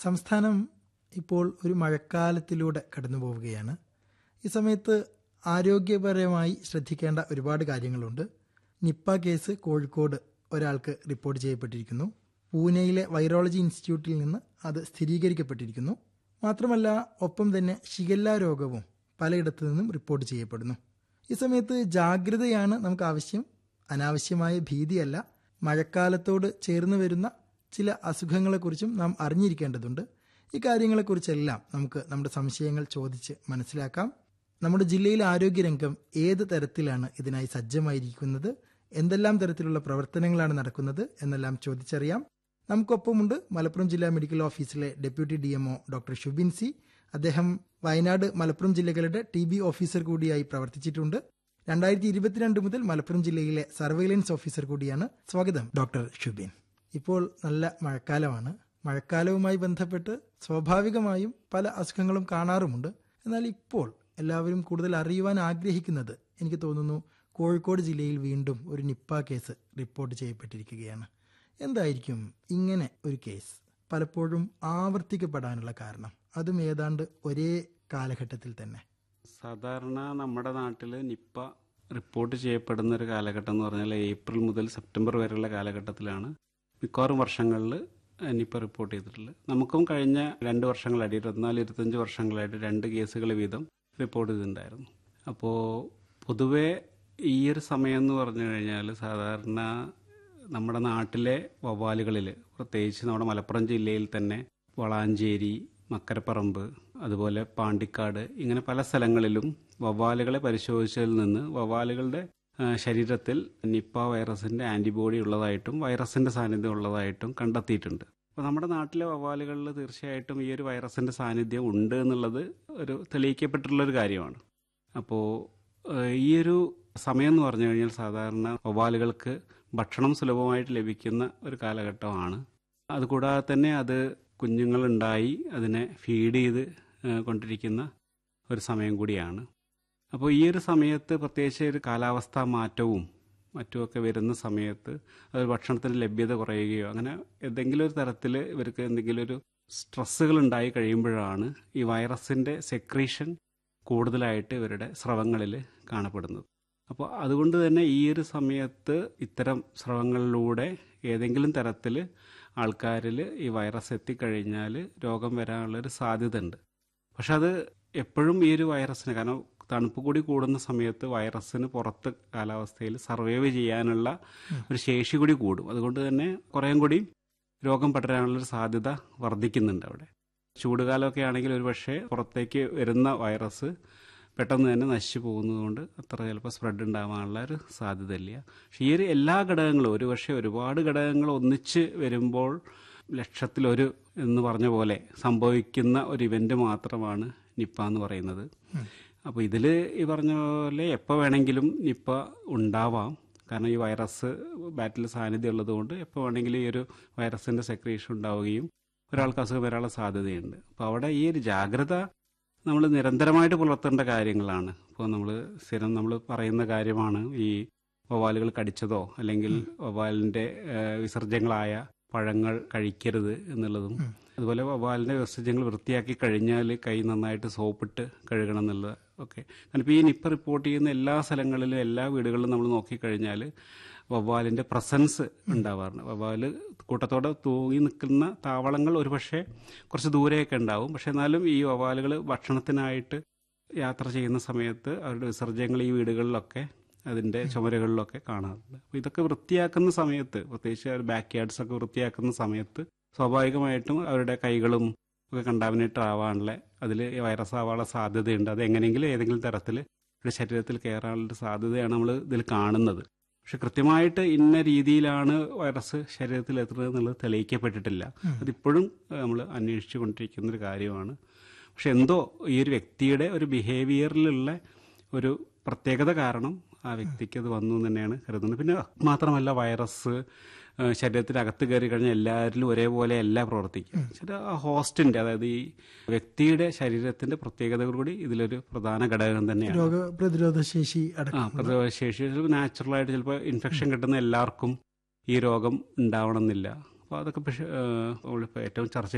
സംസ്ഥാനം ഇപ്പോൾ ഒരു മഴക്കാലത്തിലൂടെ കടന്നു പോവുകയാണ് ഈ സമയത്ത് ആരോഗ്യപരമായി ശ്രദ്ധിക്കേണ്ട ഒരുപാട് കാര്യങ്ങളുണ്ട് നിപ്പ കേസ് കോഴിക്കോട് ഒരാൾക്ക് റിപ്പോർട്ട് ചെയ്യപ്പെട്ടിരിക്കുന്നു പൂനെയിലെ വൈറോളജി ഇൻസ്റ്റിറ്റ്യൂട്ടിൽ നിന്ന് അത് സ്ഥിരീകരിക്കപ്പെട്ടിരിക്കുന്നു മാത്രമല്ല ഒപ്പം തന്നെ ഷിഗല്ല രോഗവും പലയിടത്തു നിന്നും റിപ്പോർട്ട് ചെയ്യപ്പെടുന്നു ഈ സമയത്ത് ജാഗ്രതയാണ് നമുക്ക് ആവശ്യം അനാവശ്യമായ ഭീതിയല്ല മഴക്കാലത്തോട് ചേർന്ന് വരുന്ന ചില അസുഖങ്ങളെക്കുറിച്ചും നാം അറിഞ്ഞിരിക്കേണ്ടതുണ്ട് ഈ കാര്യങ്ങളെക്കുറിച്ചെല്ലാം നമുക്ക് നമ്മുടെ സംശയങ്ങൾ ചോദിച്ച് മനസ്സിലാക്കാം നമ്മുടെ ജില്ലയിലെ ആരോഗ്യരംഗം ഏത് തരത്തിലാണ് ഇതിനായി സജ്ജമായിരിക്കുന്നത് എന്തെല്ലാം തരത്തിലുള്ള പ്രവർത്തനങ്ങളാണ് നടക്കുന്നത് എന്നെല്ലാം ചോദിച്ചറിയാം നമുക്കൊപ്പമുണ്ട് മലപ്പുറം ജില്ലാ മെഡിക്കൽ ഓഫീസിലെ deputy D M O doctor Shubin C അദ്ദേഹം വയനാട് മലപ്പുറം ജില്ലകളുടെ ടി ബി ഓഫീസർ കൂടിയായി പ്രവർത്തിച്ചിട്ടുണ്ട് രണ്ടായിരത്തി ഇരുപത്തിരണ്ട് മുതൽ മലപ്പുറം ജില്ലയിലെ സർവൈലൻസ് ഓഫീസർ കൂടിയാണ് സ്വാഗതം ഡോക്ടർ ഷുബിൻ ഇപ്പോൾ നല്ല മഴക്കാലമാണ് മഴക്കാലവുമായി ബന്ധപ്പെട്ട് സ്വാഭാവികമായും പല അസുഖങ്ങളും കാണാറുമുണ്ട് എന്നാൽ ഇപ്പോൾ എല്ലാവരും കൂടുതൽ അറിയുവാൻ ആഗ്രഹിക്കുന്നത് എനിക്ക് തോന്നുന്നു കോഴിക്കോട് ജില്ലയിൽ വീണ്ടും ഒരു നിപ്പ കേസ് റിപ്പോർട്ട് ചെയ്യപ്പെട്ടിരിക്കുകയാണ് എന്തായിരിക്കും ഇങ്ങനെ ഒരു കേസ് പലപ്പോഴും ആവർത്തിക്കപ്പെടാനുള്ള കാരണം അതും ഏതാണ്ട് ഒരേ കാലഘട്ടത്തിൽ തന്നെ സാധാരണ നമ്മുടെ നാട്ടിൽ നിപ്പ റിപ്പോർട്ട് ചെയ്യപ്പെടുന്ന ഒരു കാലഘട്ടം എന്ന് പറഞ്ഞാൽ ഏപ്രിൽ മുതൽ സെപ്റ്റംബർ വരെയുള്ള കാലഘട്ടത്തിലാണ് മിക്കവാറും വർഷങ്ങളിൽ നിപ്പ റിപ്പോർട്ട് ചെയ്തിട്ടുള്ളത് നമുക്കും കഴിഞ്ഞ രണ്ട് വർഷങ്ങളായിട്ട് ഇരുപത്തിനാല് ഇരുപത്തഞ്ച് വർഷങ്ങളായിട്ട് രണ്ട് കേസുകൾ വീതം റിപ്പോർട്ട് ചെയ്തിട്ടുണ്ടായിരുന്നു അപ്പോൾ പൊതുവേ ഈ ഒരു സമയം എന്ന് പറഞ്ഞു കഴിഞ്ഞാൽ സാധാരണ നമ്മുടെ നാട്ടിലെ വവ്വാലുകളിൽ പ്രത്യേകിച്ച് നമ്മുടെ മലപ്പുറം ജില്ലയിൽ തന്നെ വളാഞ്ചേരി മക്കരപ്പറമ്പ് അതുപോലെ പാണ്ടിക്കാട് ഇങ്ങനെ പല സ്ഥലങ്ങളിലും വവ്വാലുകളെ പരിശോധിച്ചതിൽ നിന്ന് വവ്വാലുകളുടെ ആ, ശരീരത്തിൽ നിപ്പ വൈറസിന്റെ ആന്റിബോഡി ഉള്ളതായിട്ടും വൈറസിന്റെ സാന്നിധ്യം ഉള്ളതായിട്ടും കണ്ടെത്തിയിട്ടുണ്ട് അപ്പോൾ നമ്മുടെ നാട്ടിലെ വവ്വാലുകളിൽ തീർച്ചയായിട്ടും ഈ ഒരു വൈറസിന്റെ സാന്നിധ്യം ഉണ്ട് എന്നുള്ളത് ഒരു തെളിയിക്കപ്പെട്ടിട്ടുള്ള ഒരു കാര്യമാണ് അപ്പോൾ ഈ ഒരു സമയം എന്ന് പറഞ്ഞു കഴിഞ്ഞാൽ സാധാരണ വവ്വാലുകൾക്ക് ഭക്ഷണം സുലഭമായിട്ട് ലഭിക്കുന്ന ഒരു കാലഘട്ടമാണ് അതുകൂടാതെ തന്നെ അത് കുഞ്ഞുങ്ങളുണ്ടായി അതിനെ ഫീഡ് ചെയ്ത് ഏഹ് കൊണ്ടിരിക്കുന്ന ഒരു സമയം കൂടിയാണ് അപ്പോൾ ഈ ഒരു സമയത്ത് പ്രത്യേകിച്ച് ഒരു കാലാവസ്ഥാ മാറ്റവും മറ്റുമൊക്കെ വരുന്ന സമയത്ത് അത് ഭക്ഷണത്തിൻ്റെ ലഭ്യത കുറയുകയോ അങ്ങനെ എന്തെങ്കിലും ഒരു തരത്തിൽ ഇവർക്ക് എന്തെങ്കിലും ഒരു സ്ട്രെസ്സുകൾ ഉണ്ടായി കഴിയുമ്പോഴാണ് ഈ വൈറസിൻ്റെ സെക്രീഷൻ കൂടുതലായിട്ട് ഇവരുടെ സ്രവങ്ങളിൽ കാണപ്പെടുന്നത് അപ്പോൾ അതുകൊണ്ട് തന്നെ ഈ ഒരു സമയത്ത് ഇത്തരം സ്രവങ്ങളിലൂടെ ഏതെങ്കിലും തരത്തിൽ ആൾക്കാരിൽ ഈ വൈറസ് എത്തിക്കഴിഞ്ഞാൽ രോഗം വരാനുള്ളൊരു സാധ്യത ഉണ്ട് പക്ഷെ അത് എപ്പോഴും ഈ ഒരു വൈറസിന് കാരണം തണുപ്പ് കൂടി കൂടുന്ന സമയത്ത് വൈറസിന് പുറത്ത് കാലാവസ്ഥയിൽ സർവൈവ് ചെയ്യാനുള്ള ഒരു ശേഷി കൂടി കൂടും അതുകൊണ്ട് തന്നെ കുറേയും കൂടി രോഗം പടരാനുള്ളൊരു സാധ്യത വർദ്ധിക്കുന്നുണ്ട് അവിടെ ചൂടുകാലമൊക്കെ ആണെങ്കിൽ ഒരു പക്ഷേ പുറത്തേക്ക് വരുന്ന വൈറസ് പെട്ടെന്ന് തന്നെ നശിച്ചു പോകുന്നതുകൊണ്ട് അത്ര ചിലപ്പോൾ സ്പ്രെഡ് ഉണ്ടാവാനുള്ള ഒരു സാധ്യതയില്ല പക്ഷേ ഈ ഒരു എല്ലാ ഘടകങ്ങളും ഒരു പക്ഷേ ഒരുപാട് ഘടകങ്ങൾ ഒന്നിച്ച് വരുമ്പോൾ ലക്ഷത്തിലൊരു എന്ന് പറഞ്ഞ പോലെ സംഭവിക്കുന്ന ഒരു ഇവന്റ് മാത്രമാണ് നിപ്പ എന്ന് പറയുന്നത് അപ്പോൾ ഇതിൽ ഈ പറഞ്ഞ പോലെ എപ്പോൾ വേണമെങ്കിലും നിപ്പ ഉണ്ടാവാം കാരണം ഈ വൈറസ് ബാറ്റിൽ സാന്നിധ്യം ഉള്ളതുകൊണ്ട് എപ്പോൾ വേണമെങ്കിലും ഈ ഒരു വൈറസിന്റെ സെക്രീഷൻ ഉണ്ടാവുകയും ഒരാൾക്ക് അസുഖം വരാനുള്ള സാധ്യതയുണ്ട് അപ്പോൾ അവിടെ ഈ ഒരു ജാഗ്രത നമ്മൾ നിരന്തരമായിട്ട് പുലർത്തേണ്ട കാര്യങ്ങളാണ് ഇപ്പോൾ നമ്മൾ സ്ഥിരം നമ്മൾ പറയുന്ന കാര്യമാണ് ഈ വവ്വാലുകൾ കടിച്ചതോ അല്ലെങ്കിൽ വവ്വാലിൻ്റെ ഏഹ്, വിസർജ്യങ്ങളായ പഴങ്ങൾ കഴിക്കരുത് എന്നുള്ളതും അതുപോലെ വവ്വാലിൻ്റെ വിസർജ്യങ്ങൾ വൃത്തിയാക്കി കഴിഞ്ഞാൽ കൈ നന്നായിട്ട് സോപ്പിട്ട് കഴുകണം എന്നുള്ളത് ഒക്കെ കാരണം ഇപ്പോൾ ഈ നിപ്പ റിപ്പോർട്ട് ചെയ്യുന്ന എല്ലാ സ്ഥലങ്ങളിലും എല്ലാ വീടുകളിലും നമ്മൾ നോക്കിക്കഴിഞ്ഞാൽ വവ്വാലിൻ്റെ പ്രസൻസ് ഉണ്ടാവാറുണ്ട് വവ്വാല് കൂട്ടത്തോടെ തൂങ്ങി നിൽക്കുന്ന താവളങ്ങൾ ഒരുപക്ഷെ കുറച്ച് ദൂരെയൊക്കെ ഉണ്ടാവും പക്ഷെ എന്നാലും ഈ വവ്വാലുകൾ ഭക്ഷണത്തിനായിട്ട് യാത്ര ചെയ്യുന്ന സമയത്ത് അവരുടെ വിസർജ്യങ്ങൾ ഈ വീടുകളിലൊക്കെ അതിൻ്റെ ചുമരുകളിലൊക്കെ കാണാറുണ്ട് അപ്പോൾ ഇതൊക്കെ വൃത്തിയാക്കുന്ന സമയത്ത് പ്രത്യേകിച്ച് ബാക്ക് യാർഡ്സ് ഒക്കെ വൃത്തിയാക്കുന്ന സമയത്ത് സ്വാഭാവികമായിട്ടും അവരുടെ കൈകളും ഒക്കെ കണ്ടാമിനേറ്റ് ആവാനുള്ള അതിൽ വൈറസ് ആവാനുള്ള സാധ്യതയുണ്ട് അത് എങ്ങനെയെങ്കിലും ഏതെങ്കിലും തരത്തിൽ അവരുടെ ശരീരത്തിൽ കയറാനുള്ള സാധ്യതയാണ് നമ്മൾ ഇതിൽ കാണുന്നത് പക്ഷെ കൃത്യമായിട്ട് ഇന്ന രീതിയിലാണ് വൈറസ് ശരീരത്തിൽ എത്തുന്നത് എന്നുള്ളത് തെളിയിക്കപ്പെട്ടിട്ടില്ല അതിപ്പോഴും നമ്മൾ അന്വേഷിച്ചു കൊണ്ടിരിക്കുന്ന ഒരു കാര്യമാണ് പക്ഷെ എന്തോ ഈ ഒരു വ്യക്തിയുടെ ഒരു ബിഹേവിയറിലുള്ള ഒരു പ്രത്യേകത കാരണം ആ വ്യക്തിക്ക് അത് വന്നു എന്ന് തന്നെയാണ് കരുതുന്നത് പിന്നെ മാത്രമല്ല വൈറസ് ഏഹ് ശരീരത്തിനകത്ത് കയറി കഴിഞ്ഞാൽ എല്ലാവരിലും ഒരേപോലെ അല്ല പ്രവർത്തിക്കുക ചില ആ ഹോസ്റ്റിന്റെ അതായത് ഈ വ്യക്തിയുടെ ശരീരത്തിന്റെ പ്രത്യേകതകൾ കൂടി ഇതിലൊരു പ്രധാന ഘടകം തന്നെയാണ് രോഗപ്രതിരോധ ശേഷി ആ അടക്കം പ്രതിരോധശേഷി നാച്ചുറലായിട്ട് ചിലപ്പോൾ ഇൻഫെക്ഷൻ കിട്ടുന്ന എല്ലാവർക്കും ഈ രോഗം ഉണ്ടാവണമെന്നില്ല അപ്പോൾ അതൊക്കെ പക്ഷേ ഏഹ്, നമ്മളിപ്പോൾ ഏറ്റവും ചർച്ച